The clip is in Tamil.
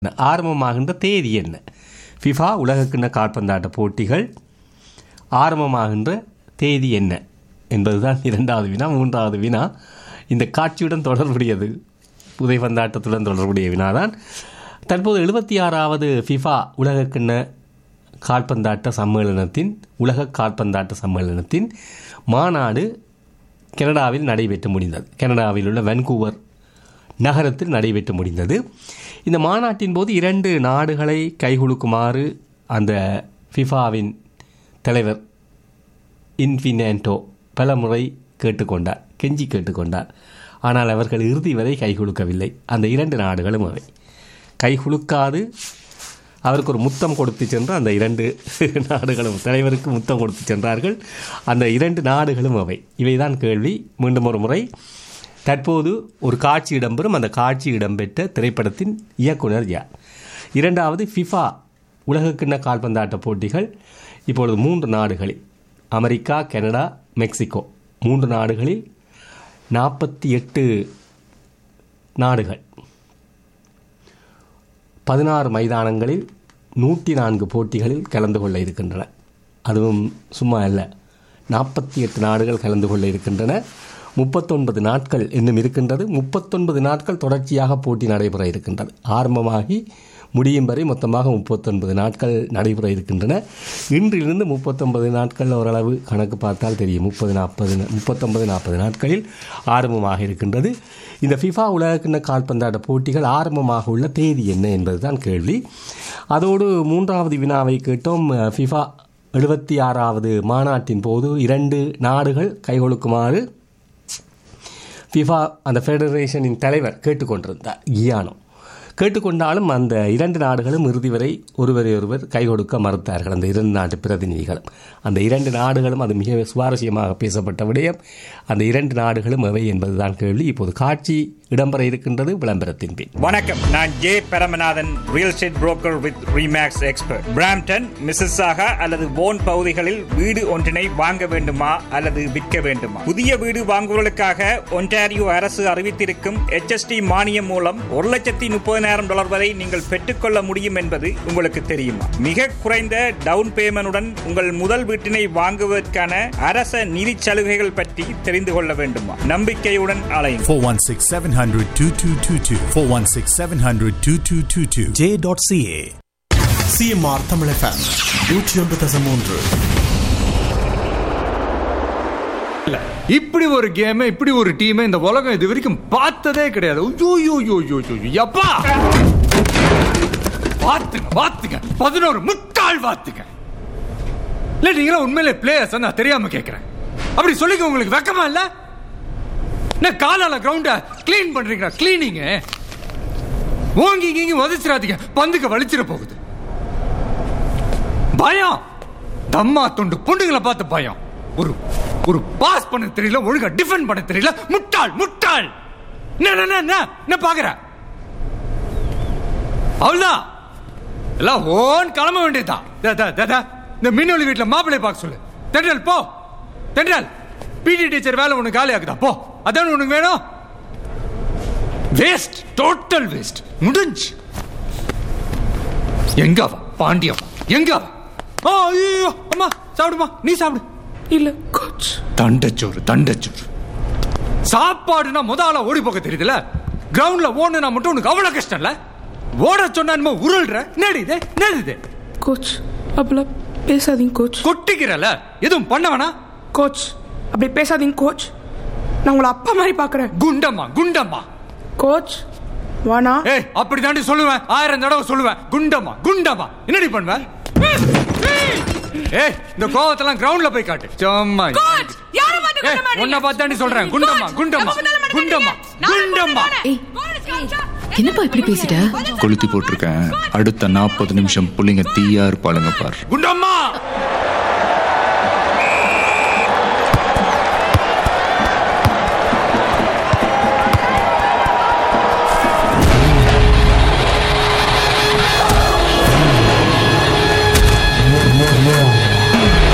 ஆரம்பமாகின்ற தேதி என்ன ஃபிஃபா உலகக்கிண்ண கால்பந்தாட்ட போட்டிகள் ஆரம்பமாகின்ற தேதி என்ன என்பதுதான் இரண்டாவது வினா மூன்றாவது வினா இந்த காட்சியுடன் தொடர்புடையது உதைபந்தாட்டத்துடன் தொடர்புடைய வினாதான் தற்போது எழுபத்தி ஆறாவது ஃபிஃபா உலகக்கிண்ண கால்பந்தாட்ட சம்மேளனத்தின் உலக கால்பந்தாட்ட சம்மேளனத்தின் மாநாடு கனடாவில் நடைபெற்று முடிந்தது கனடாவில் உள்ள வென்கூவர் நகரத்தில் நடைபெற்று முடிந்தது இந்த மாநாட்டின் போது இரண்டு நாடுகளை கைகுலுக்குமாறு அந்த ஃபிஃபாவின் தலைவர் இன்ஃபினேண்டோ பல முறை கேட்டுக்கொண்டார் கெஞ்சி கேட்டுக்கொண்டார் ஆனால் அவர்கள் இறுதி வரை கைகுலுக்கவில்லை அந்த இரண்டு நாடுகளும் அவை கைகுலுக்காது அவருக்கு ஒரு முத்தம் கொடுத்து சென்று அந்த இரண்டு நாடுகளும் தலைவருக்கு முத்தம் கொடுத்து சென்றார்கள் அந்த இரண்டு நாடுகளும் அவை இவைதான் கேள்வி மீண்டும் ஒரு முறை தற்போது ஒரு காட்சி இடம்பெறும் அந்த காட்சி இடம்பெற்ற திரைப்படத்தின் இயக்குனர் யார் இரண்டாவது ஃபிஃபா உலகக்கிண்ண கால்பந்தாட்ட போட்டிகள் இப்பொழுது மூன்று நாடுகளில் அமெரிக்கா கனடா மெக்சிகோ மூன்று நாடுகளில் நாற்பத்தி எட்டு நாடுகள் பதினாறு மைதானங்களில் நூற்றி நான்கு போட்டிகளில் கலந்து கொள்ள இருக்கின்றன அதுவும் சும்மா அல்ல நாற்பத்தி எட்டு நாடுகள் கலந்து கொள்ள இருக்கின்றன முப்பத்தொன்பது நாட்கள் இன்னும் இருக்கின்றது முப்பத்தொன்பது நாட்கள் தொடர்ச்சியாக போட்டி நடைபெற இருக்கின்றது ஆரம்பமாகி முடியும் வரை மொத்தமாக முப்பத்தொன்பது நாட்கள் நடைபெற இருக்கின்றன இன்றிலிருந்து முப்பத்தொன்பது நாட்கள் ஓரளவு கணக்கு பார்த்தால் தெரியும் முப்பது நாற்பது முப்பத்தொன்பது நாற்பது நாட்களில் ஆரம்பமாக இருக்கின்றது இந்த ஃபிஃபா உலகக்கிண்ண கால்பந்தாட்ட போட்டிகள் ஆரம்பமாக உள்ள தேதி என்ன என்பதுதான் கேள்வி அதோடு மூன்றாவது வினாவை கேட்டோம் ஃபிஃபா எழுபத்தி ஆறாவது மாநாட்டின் போது இரண்டு நாடுகள் கைகொழுக்குமாறு ஃபிஃபா அந்த ஃபெடரேஷனின் தலைவர் கேட்டுக்கொண்டிருந்தார் கியானோ கேட்டுக்கொண்டாலும் அந்த இரண்டு நாடுகளும் இறுதி வரை ஒருவரை ஒருவர் கை கொடுக்க மறுத்தார்கள் அந்த இரண்டு நாட்டு பிரதிநிதிகளும் அந்த இரண்டு நாடுகளும் அது மிக சுவாரஸ்யமாக பேசப்பட்ட விடயம் அந்த இரண்டு நாடுகளும் எவை என்பதுதான் கேள்வி இப்போது காட்சி இடம்பெற இருக்கின்றது விளம்பரத்தின் பின் வணக்கம் நான் J Paramanathan real estate broker with Remax expert Brampton Mississauga அல்லது போன் பகுதிகளில் வீடு ஒன்றினை வாங்க வேண்டுமா அல்லது விற்க வேண்டுமா புதிய வீடு வாங்குவதற்காக ஒன்டாரியோ அரசு அறிவித்திருக்கும் HST மானியம் மூலம் ஒரு லட்சத்தி முப்பதினாயிரம் டாலர் வரை நீங்கள் பெற்றுக்கொள்ள முடியும் என்பது உங்களுக்கு தெரியுமா மிக குறைந்த டவுன் பேமெண்டுடன் உங்கள் முதல் வீட்டினை வாங்குவதற்கான அரச நிதி சலுகைகள் பற்றி தெரிந்து கொள்ள வேண்டுமா நம்பிக்கையுடன் அலையும் 416 700 2222. 416 700 2222. J.ca. சிஎம்ஆர் தமிழ் எஃப்எம் நூற்றி ஒன்று தசம் மூன்று இப்படி ஒரு கேம் இப்படி ஒரு டீம் இந்த உலகம் இது வரைக்கும் பார்த்ததே கிடையாது ஐயோ, ஐயோ, ஐயோ, ஐயோ, ஐயோ, யப்பா பாத்துங்க பாத்துங்க பதினோரு முட்டாள் பாத்துங்க இல்ல நீங்களா உண்மையிலே பிளேயர்ஸ் நான் தெரியாம கேக்குறேன் அப்படி சொல்லிக்க உங்களுக்கு வெக்கமா இல்ல என்ன காலால கிரவுண்ட க்ளீன் பண்றீங்க கிளீனிங் ஓங்கி இங்கி உதச்சிடாதீங்க பந்துக்கு வலிச்சிட போகுது பயம் தம்மா துண்டு பொண்டுங்களை பார்த்து பயம் ஒரு ஒரு பாஸ் பண்ண தெரியல ஒழுங்கா டிஃபெண்ட் பண்ண தெரியல முட்டாள் முட்டாள் என்ன என்ன, என்ன என்ன என்ன பாக்குற அவ்வளவுதான் எல்லாம் ஓன் கிளம்ப வேண்டியதுதான் தா, தா, தா, தா. இந்த மின்னொலி வீட்டுல மாப்பிள்ளை பார்க்க சொல்லு தென்றல் போ தென்றல் பிடி டீச்சர் வேலை உனக்கு காலி ஆகுதா போ அதான் உனக்கு வேணும் வேஸ்ட் டோட்டல் வேஸ்ட் முடிஞ்சு எங்க அவ பாண்டியம் எங்க அவ ஆ, ஐயோ அம்மா சாப்பிடுமா நீ சாப்பிடு இல்ல கோச் தண்டச்சோறு தண்டச்சோறு சாப்பாடுனா முத ஆளா ஓடி போக தெரியுதுல கிரவுண்ட்ல ஓடுனா மட்டும் உனக்கு அவ்வளவு கஷ்டம் இல்ல ஓட சொன்னா என்னமோ உருள்ற என்னடி இது என்னது இது கோச் அப்படிலாம் பேசாதீங்க கோச் கொட்டிக்கிறல எதுவும் பண்ண வேணா கோச் அப்படி பேசாதீங்க கோச் நான் உங்களை அப்பா மாதிரி பார்க்கறேன் குண்டம்மா குண்டம்மா கோச் வானா ஏய் அப்படி தாண்டி சொல்லுவேன் ஆயிரம் தடவை சொல்லுவேன் குண்டம்மா குண்டம்மா என்னடி பண்ணுவேன் ஏய் இந்த கோவத்தெல்லாம் கிரவுண்ட்ல போய் காட்டு சும்மா கோச் யார பார்த்து ஏய், உன்னை பார்த்து தாண்டி சொல்றேன். குண்டம்மா, குண்டம்மா, குண்டம்மா, குண்டம்மா. என்னப்பா இப்படி பேசிட்ட கொளுத்தி போட்டிருக்கேன் அடுத்த நாற்பது நிமிஷம் புள்ளிங்க தீயா இருப்பாளுங்க பார் குண்டம்மா